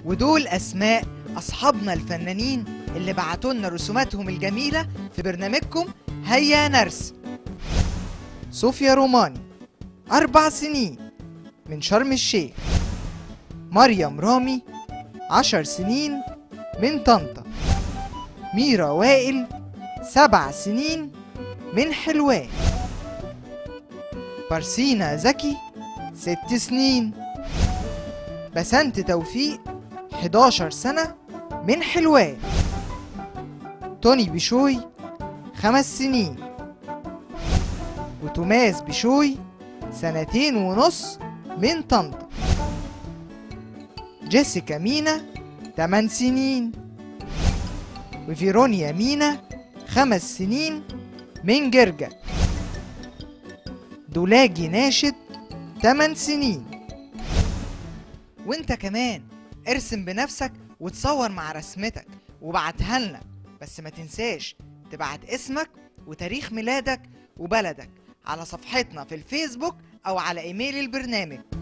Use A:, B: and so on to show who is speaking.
A: ودول أسماء أصحابنا الفنانين اللي بعتوا لنا رسوماتهم الجميلة في برنامجكم هيا نرسم صوفيا روماني أربع سنين من شرم الشيخ مريم رامي عشر سنين من طنطا ميرا وائل سبع سنين من حلوان بارسينا زكي ست سنين بسنت توفيق 11 سنة من حلوان توني بشوي خمس سنين وتوماس بشوي سنتين ونص من طنطا جيسيكا مينا 8 سنين وفيرونيا مينا خمس سنين من جرجا دولاجي ناشد 8 سنين وانت كمان ارسم بنفسك وتصور مع رسمتك وبعتها لنا بس ما تنساش تبعت اسمك وتاريخ ميلادك وبلدك على صفحتنا في الفيسبوك او على ايميل البرنامج